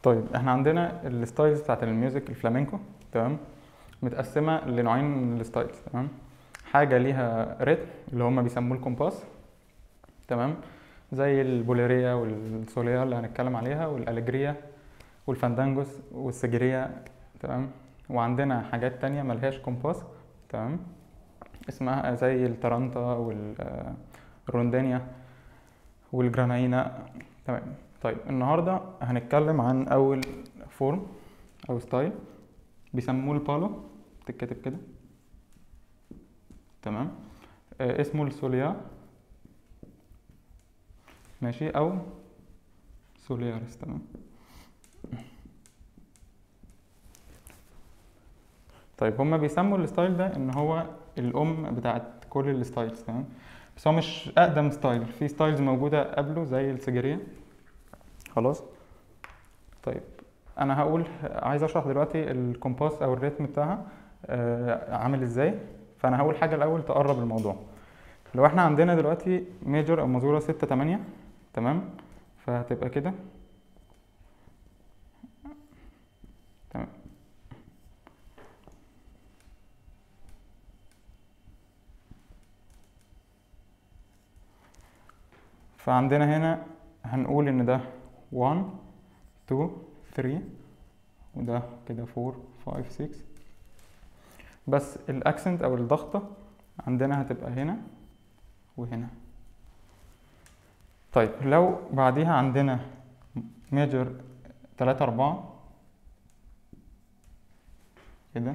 طيب احنا عندنا الستايلز بتاعت الميوزك الفلامينكو تمام متقسمه لنوعين من الستايلز تمام حاجه ليها ريتم اللي هم بيسموه الكومباس تمام زي البوليريا والسوليا اللي هنتكلم عليها والالجريا والفاندانجوس والسجريا تمام وعندنا حاجات تانية ملهاش كومباس تمام اسمها زي الترانتا والروندانيا والجراناينا تمام طيب النهارده هنتكلم عن اول فورم او ستايل بيسموه البالو بتتكتب كده تمام آه اسمه السوليا ماشي او سولياريس تمام طيب هما بيسموا الستايل ده ان هو الام بتاعت كل الستايلز تمام بس هو مش اقدم ستايل في ستايلز موجوده قبله زي السجريه خلاص طيب انا هقول عايز اشرح دلوقتي الكومباس او الريتم بتاعها آه عامل ازاي فانا هقول حاجه الاول تقرب الموضوع لو احنا عندنا دلوقتي ميجر او مازوره ستة تمانية تمام فهتبقى كده تمام فعندنا هنا هنقول ان ده 1 2 3 وده كده 4 5 6 بس الاكسنت او الضغطة عندنا هتبقى هنا وهنا طيب لو بعديها عندنا ميجر تلاتة أربعة كده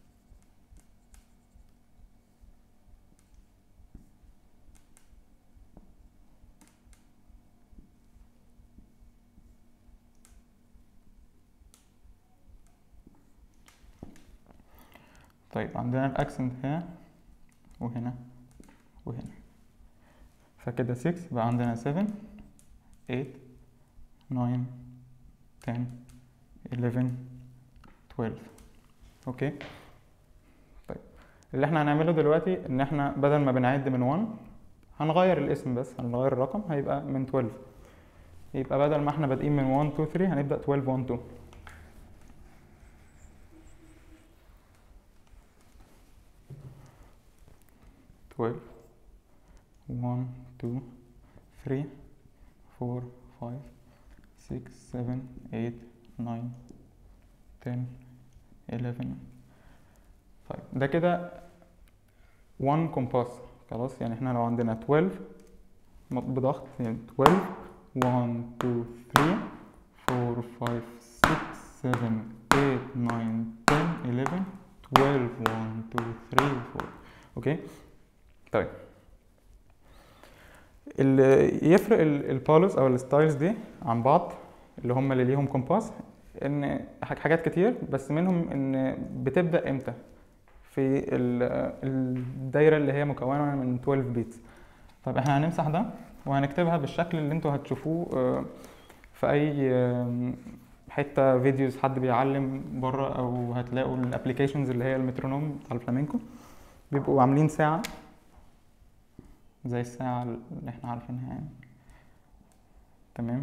طيب عندنا الاكسنت هنا وهنا وهنا فكده 6 بقى عندنا 7 8 9 10 11 12 اوكي طيب اللي احنا هنعمله دلوقتي ان احنا بدل ما بنعد من 1 هنغير الاسم بس هنغير الرقم هيبقى من 12 يبقى بدل ما احنا بادئين من 1 2 3 هنبدأ 12 1 2 12 1 2 3 4 5 6 7 8 9 10 11 طيب ده كده 1 كومباس خلاص يعني احنا لو عندنا 12 بضغط يعني 12 1 2 3 4 5 6 7 8 9 10 11 12 1 2 3 4 اوكي طيب اللي يفرق البالوز او الستايلز دي عن بعض اللي هم اللي ليهم كومباس ان حاجات كتير بس منهم ان بتبدا امتى في الدايره اللي هي مكونه من 12 بيتس طب احنا هنمسح ده وهنكتبها بالشكل اللي انتوا هتشوفوه في اي حته فيديوز حد بيعلم بره او هتلاقوا الابلكيشنز اللي هي المترونوم بتاع الفلامينكو بيبقوا عاملين ساعه زي الساعة اللي احنا عارفينها يعني تمام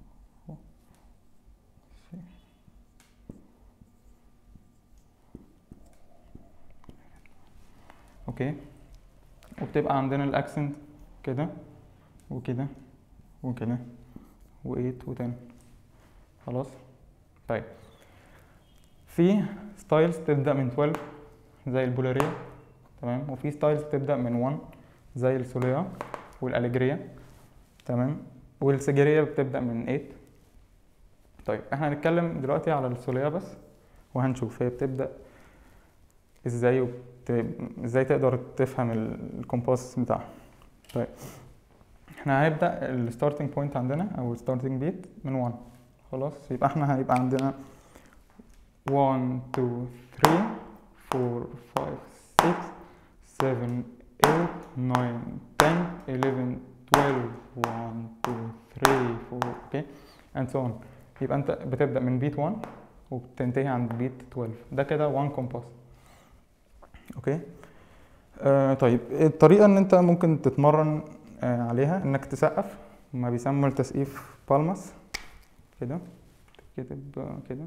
اوكي وبتبقى عندنا الاكسنت كده وكده وكده و8 و10 خلاص طيب في ستايلز تبدأ من 12 زي البولارية تمام وفي ستايلز تبدأ من 1 زي السوليا والالجريا تمام والسجرية بتبدأ من 8 طيب احنا هنتكلم دلوقتي على السوليا بس وهنشوف هي بتبدأ ازاي وبت... ازاي تقدر تفهم الكومباس بتاعها طيب احنا هنبدأ الستارتنج بوينت عندنا او الستارتنج بيت من 1 خلاص يبقى احنا هيبقى عندنا 1 2 3 4 5 6 7 8 9 10 11 12 1 2 3 4 اوكي and so on يبقى انت بتبدا من بيت 1 وبتنتهي عند بيت 12 ده كده 1 كومباس اوكي آه طيب الطريقه ان انت ممكن تتمرن آه عليها انك تسقف ما بيسموا التسقيف بالماس كده كاتب كده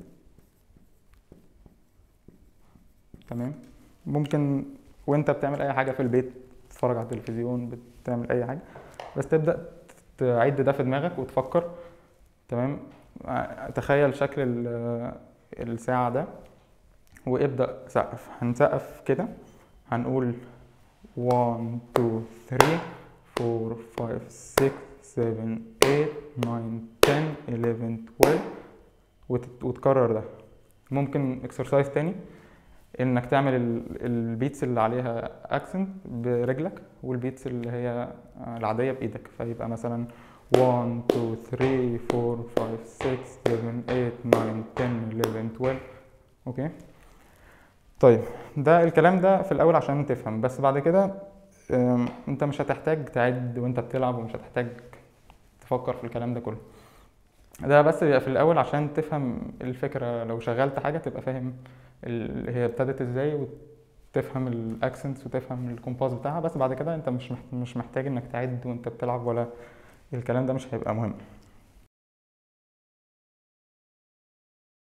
تمام ممكن وانت بتعمل اي حاجه في البيت تتفرج على التلفزيون بتعمل اي حاجه بس تبدا تعد ده في دماغك وتفكر تمام ع- تخيل شكل ال- الساعه ده وابدا سقف هنسقف كده هنقول 1 2 3 4 5 6 7 8 9 10 11 12 وت- وتكرر ده ممكن اكسرسايز تاني انك تعمل ال- البيتس اللي عليها اكسنت برجلك والبيتس اللي هي العادية بايدك فيبقى مثلا 1 2 3 4 5 6 7 8 9 10 11 12 اوكي طيب ده الكلام ده في الاول عشان تفهم بس بعد كده أم، انت مش هتحتاج تعد وانت بتلعب ومش هتحتاج تفكر في الكلام ده كله ده بس بيبقى في الاول عشان تفهم الفكره لو شغلت حاجه تبقى فاهم ال- هي ابتدت ازاي وتفهم الاكسنتس وتفهم الكومباس بتاعها بس بعد كده انت مش محت- مش محتاج انك تعد وانت بتلعب ولا الكلام ده مش هيبقى مهم